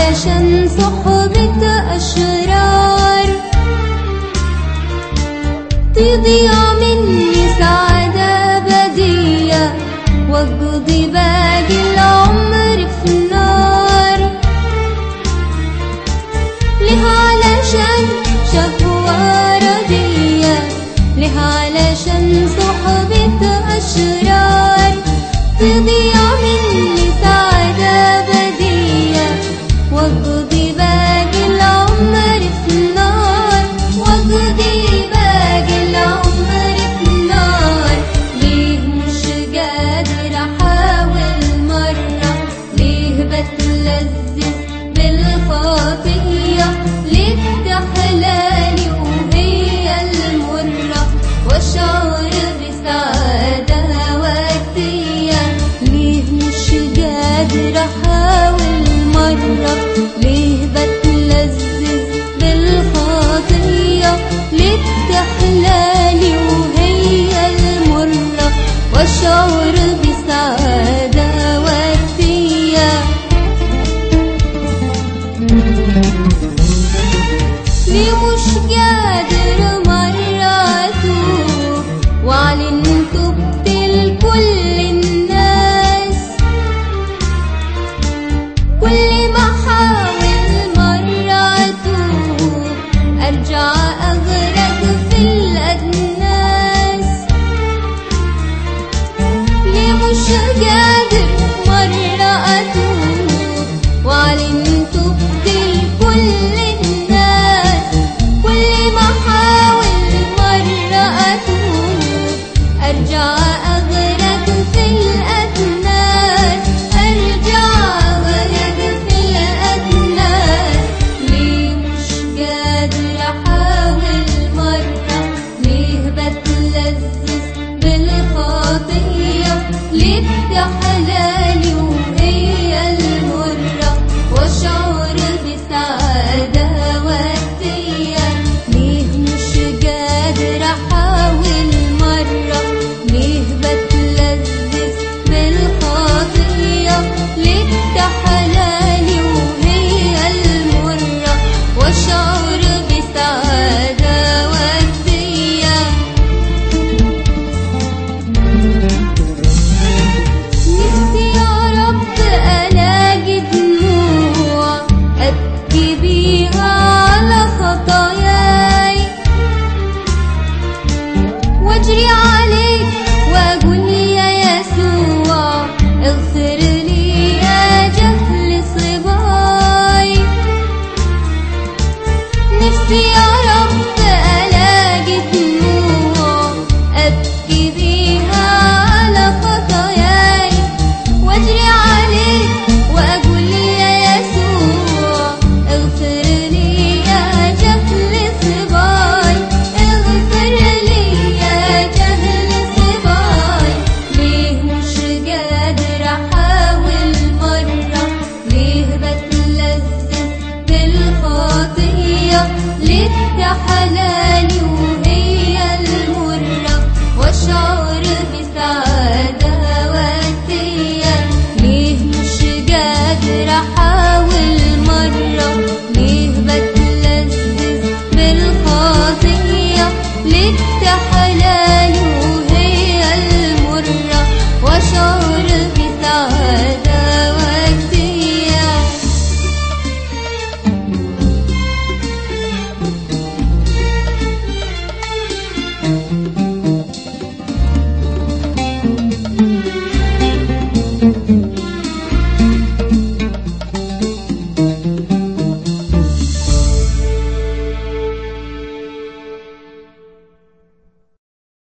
علشان صحبة أشرار تضيع مني سعادة بدية واقضي باقي العمر في النار ليه علشان شهوة ردية ليه علشان صحبة أشرار تضيع مني سعادة بدية واقضي باقي العمر في النار واقضي باقي العمر في النار ليه مش قادر احاول مرة ليه بتلذذ بالخطية ليه تحلالي وهي المرة واشعر بسعادة وقتية ليه مش قادر احاول مرة ليه بتلذذ بالخطية ليه تحلالي وهي المرة واشعر بسعادة وقتية ليه مش قادر مرة أتوب وأعلن توبت لكل الناس كل ما أحاول مرة أتوب أرجع أغرق في الأدناس ليه مش قادر مرة أتوب وأعلن توبت لكل الناس كل ما أحاول مرة أتوب أرجع أغرق في الأدناس أرجع أغرق في الأدناس ليه مش قادر أحاول مرة ليه بتلذذ بالخطية ليه تحلالي وهي المرة واشعر بسعادة وقتية ليه مش قادر احاول مرة ليه بتلذذ بالخطية ليه تحلالي وهي المرة واشعر بسعادة وقتية نفسي يا رب ألاقي دموع أبكي بيها على خطاياي واجري عليك واقول يا يسوع اغفر لي يا جهل صباي نفسي يا رب ألاقي دموع أبكي بيها على خطاياي واجري عليك وأقول يا يسوع اغفر لي يا جهل صباي اغفر لي يا جهل صباي ليه مش قادر أحاول مرة ليه بتلذذ بالخطية ليه تحلالي